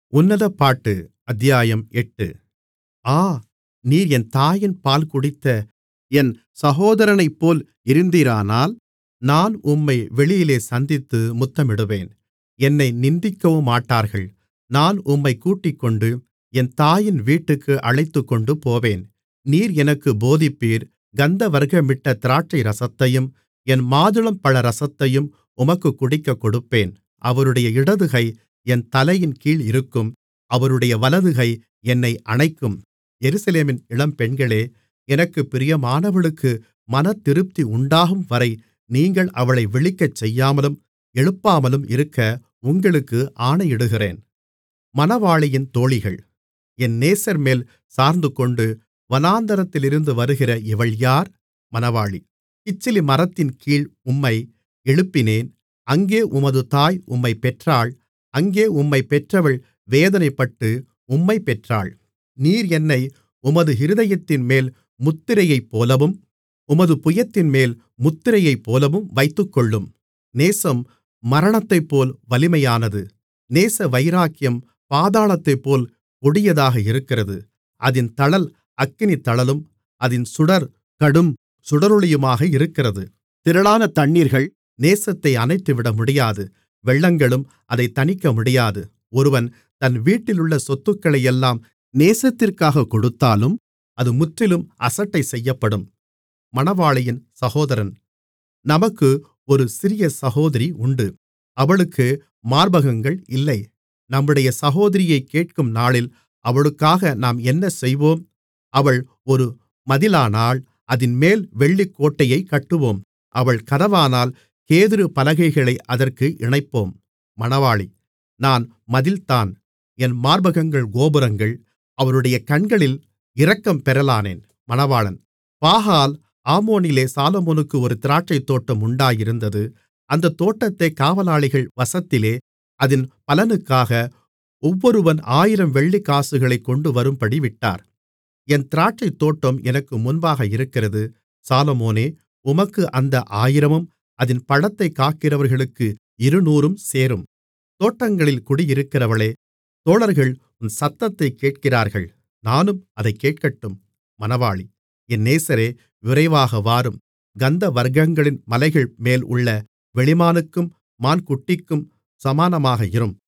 உன்னத பாட்டு அத்தியாயம் எட்டு ஆ நீர் என் தாயின் பால் குடித்த என் சகோதரனைப்போல் இருந்தீரானால் நான் உம்மை வெளியிலே சந்தித்து முத்தமிடுவேன் என்னை நிந்திக்கவுமாட்டார்கள் நான் உம்மைக் கூட்டிக்கொண்டு என் தாயின் வீட்டுக்கு அழைத்துக்கொண்டு போவேன் நீர் எனக்குப் போதிப்பீர் கந்தவர்க்கமிட்ட திராட்சைரசத்தையும் என் மாதுளம்பழரசத்தையும் உமக்குக் குடிக்கக் கொடுப்பேன் அவருடைய இடதுகை என் தலையின்கீழ் இருக்கும் அவருடைய வலதுகை என்னை அணைக்கும் எருசலேமின் இளம்பெண்களே எனக்குப் பிரியமானவளுக்கு மனதிருப்தி உண்டாகும்வரை நீங்கள் அவளை விழிக்கச் செய்யாமலும் எழுப்பாமலும் இருக்க உங்களுக்கு ஆணையிடுகிறேன் மணவாளியின் தோழிகள் என் நேசர்மேல் சார்ந்துகொண்டு வனாந்திரத்திலிருந்து வருகிற இவள் யார் மணவாளி கிச்சிலி மரத்தின்கீழ் உம்மை எழுப்பினேன் அங்கே உமது தாய் உம்மைப் பெற்றாள் அங்கே உம்மைப் பெற்றவள் வேதனைப்பட்டு உம்மைப் பெற்றாள் நீர் என்னை உமது இருதயத்தின்மேல் முத்திரையைப்போலவும் உமது புயத்தின்மேல் முத்திரையைப்போலவும் வைத்துக்கொள்ளும் நேசம் மரணத்தைப்போல் வலிமையானது நேசவைராக்கியம் பாதாளத்தைப்போல் கொடியதாக இருக்கிறது அதின் தழல் அக்கினித்தழலும் அதின் சுடர் கடும் சுடரொளியுமாக இருக்கிறது திரளான தண்ணீர்கள் நேசத்தை அணைத்துவிட முடியாது வெள்ளங்களும் அதைத் தணிக்கமுடியாது ஒருவன் தன் வீட்டிலுள்ள சொத்துக்களையெல்லாம் நேசத்திற்காகக் கொடுத்தாலும் அது முற்றிலும் அசட்டை செய்யப்படும் மணவாளியின் சகோதரன் நமக்கு ஒரு சிறிய சகோதரி உண்டு அவளுக்கு மார்பகங்கள் இல்லை நம்முடைய சகோதரியைக் கேட்கும் நாளில் அவளுக்காக நாம் என்ன செய்வோம் அவள் ஒரு மதிலானால் அதின்மேல் வெள்ளிக்கோட்டையைக் கட்டுவோம் அவள் கதவானால் கேதுரு பலகைகளை அதற்கு இணைப்போம் மணவாளி நான் மதில்தான் என் மார்பகங்கள் கோபுரங்கள் அவருடைய கண்களில் இரக்கம் பெறலானேன் மணவாளன் பாகால் ஆமோனிலே சாலொமோனுக்கு ஒரு திராட்சைத்தோட்டம் உண்டாயிருந்தது அந்தத் தோட்டத்தைக் காவலாளிகள் வசத்திலே அதின் பலனுக்காக ஒவ்வொருவன் ஆயிரம் வெள்ளிக்காசுகளைக் கொண்டுவரும்படி விட்டார் என் திராட்சைத்தோட்டம் எனக்கு முன்பாக இருக்கிறது சாலொமோனே உமக்கு அந்த ஆயிரமும் அதின் பழத்தைக் காக்கிறவர்களுக்கு இருநூறும் சேரும் தோட்டங்களில் குடியிருக்கிறவளே தோழர்கள் உன் சத்தத்தைக் கேட்கிறார்கள் நானும் அதைக் கேட்கட்டும் மணவாளி என் நேசரே விரைவாக வாரும் கந்தவர்க்கங்களின் மலைகள் மேல் உள்ள வெளிமானுக்கும் மான்குட்டிக்கும் சமானமாக இரும்